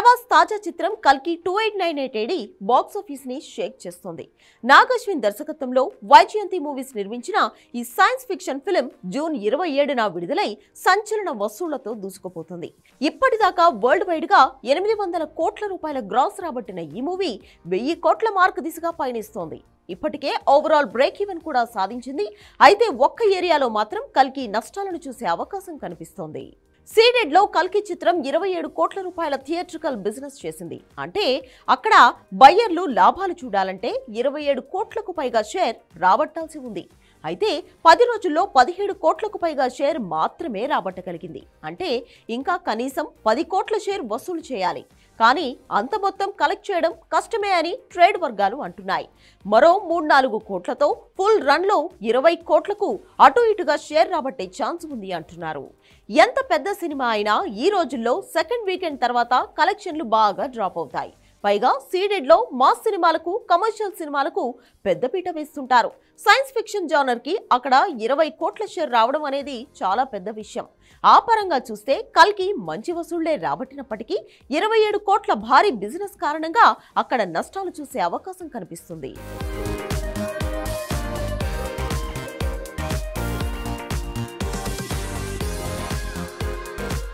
ప్రభాస్ తాజా చిత్రం కల్కి two eight nine eight AD box office ని షేక్ చేస్తోంది నాగశ్విన్ దర్శకత్వంలో వైజయంతి మూవీస్ నిర్మించిన ఈ సైన్స్ ఫిక్షన్ ఫిలిం జూన్ ఇరవై ఏడున విడుదలై సంచలన వసూళ్లతో దూసుకుపోతుంది ఇప్పటిదాకా వరల్డ్ వైడ్ గా ఎనిమిది వందల కోట్ల రూపాయల గ్రాస్ రాబట్టిన ఈ మూవీ వెయ్యి కోట్ల మార్క్ దిశగా పయనిస్తోంది ఇప్పటికే ఓవరాల్ బ్రేక్ ఈవెన్ కూడా సాధించింది అయితే ఒక్క ఏరియాలో మాత్రం కల్కి నష్టాలను చూసే అవకాశం కనిపిస్తోంది సీడెడ్ లో కల్కి చిత్రం ఇరవై ఏడు కోట్ల రూపాయల థియేట్రికల్ బిజినెస్ చేసింది అంటే అక్కడ బయ్యర్లు లాభాలు చూడాలంటే ఇరవై ఏడు కోట్లకు పైగా షేర్ రాబట్టాల్సి ఉంది అయితే పది రోజుల్లో పదిహేడు కోట్లకు పైగా షేర్ మాత్రమే రాబట్టగలిగింది అంటే ఇంకా కనీసం పది కోట్ల షేర్ వసూలు చేయాలి కానీ అంత మొత్తం కలెక్ట్ చేయడం కష్టమే అని ట్రేడ్ వర్గాలు అంటున్నాయి మరో మూడు నాలుగు కోట్లతో ఫుల్ రన్లో ఇరవై కోట్లకు అటు ఇటుగా షేర్ రాబట్టే ఛాన్స్ ఉంది అంటున్నారు ఎంత పెద్ద సినిమా అయినా ఈ రోజుల్లో సెకండ్ వీకెండ్ తర్వాత కలెక్షన్లు బాగా డ్రాప్ అవుతాయి పైగా సీడెడ్ లో మాస్ సినిమాలకు కమర్షియల్ సినిమాలకు పెద్దపీట వేస్తుంటారు సైన్స్ ఫిక్షన్ జానర్ కి అక్కడ ఇరవై కోట్ల షేర్ రావడం అనేది చాలా పెద్ద విషయం ఆ పరంగా చూస్తే కల్కి మంచి వసూళ్లే రాబట్టినప్పటికీ ఇరవై ఏడు కోట్ల భారీ బిజినెస్ కారణంగా అక్కడ నష్టాలు చూసే అవకాశం కనిపిస్తుంది